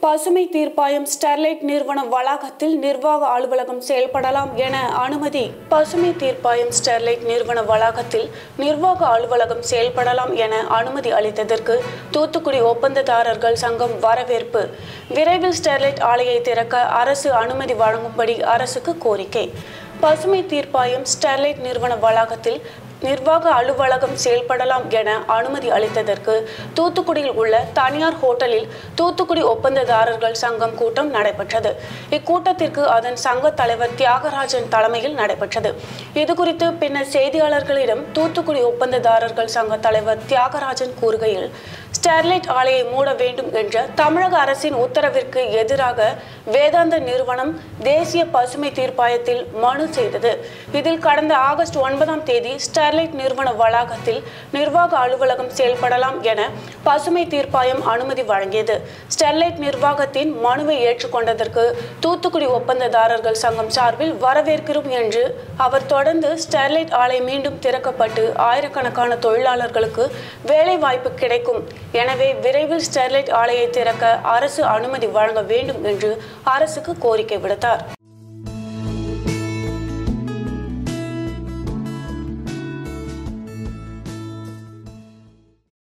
பசுமை தீர்ப்பாயம் ஸ்டெர்லைட் நிறுவன வளாகத்தில் நிர்வாக அலுவலகம் செயல்படலாம் என அனுமதி பசுமை தீர்ப்பாயம் ஸ்டெர்லைட் நிறுவன வளாகத்தில் நிர்வாக அலுவலகம் செயல்படலாம் என அனுமதி அளித்ததற்கு தூத்துக்குடி ஒப்பந்ததாரர்கள் சங்கம் வரவேற்பு விரைவில் ஸ்டெர்லைட் ஆலையை திறக்க அரசு அனுமதி வழங்கும்படி அரசுக்கு கோரிக்கை பசுமை தீர்ப்பாயம் ஸ்டெர்லைட் நிறுவன வளாகத்தில் நிர்வாக அலுவலகம் செயல்படலாம் என அனுமதி அளித்ததற்கு தூத்துக்குடியில் உள்ள தனியார் ஹோட்டலில் தூத்துக்குடி ஒப்பந்ததாரர்கள் சங்கம் கூட்டம் நடைபெற்றது இக்கூட்டத்திற்கு அதன் சங்க தலைவர் தியாகராஜன் தலைமையில் நடைபெற்றது இதுகுறித்து பின்னர் செய்தியாளர்களிடம் தூத்துக்குடி ஒப்பந்ததாரர்கள் சங்க தலைவர் தியாகராஜன் கூறுகையில் ஸ்டெர்லைட் ஆலையை மூட வேண்டும் என்ற தமிழக அரசின் உத்தரவிற்கு எதிராக வேதாந்த நிறுவனம் தேசிய பசுமை தீர்ப்பாயத்தில் மனு செய்தது இதில் கடந்த ஆகஸ்ட் ஒன்பதாம் தேதி ஸ்டெர்லைட் நிறுவன வளாகத்தில் நிர்வாக அலுவலகம் செயல்படலாம் என பசுமை தீர்ப்பாயம் அனுமதி வழங்கியது ஸ்டெர்லைட் நிர்வாகத்தின் மனுவை ஏற்றுக்கொண்டதற்கு தூத்துக்குடி ஒப்பந்ததாரர்கள் சங்கம் சார்பில் வரவேற்கிறோம் என்று அவர் தொடர்ந்து ஸ்டெர்லைட் ஆலை மீண்டும் திறக்கப்பட்டு ஆயிரக்கணக்கான தொழிலாளர்களுக்கு வேலை வாய்ப்பு கிடைக்கும் எனவே விரைவில் ஸ்டெர்லைட் ஆலையை திறக்க அரசு அனுமதி வழங்க வேண்டும் என்று அரசுக்கு கோரிக்கை விடுத்தார்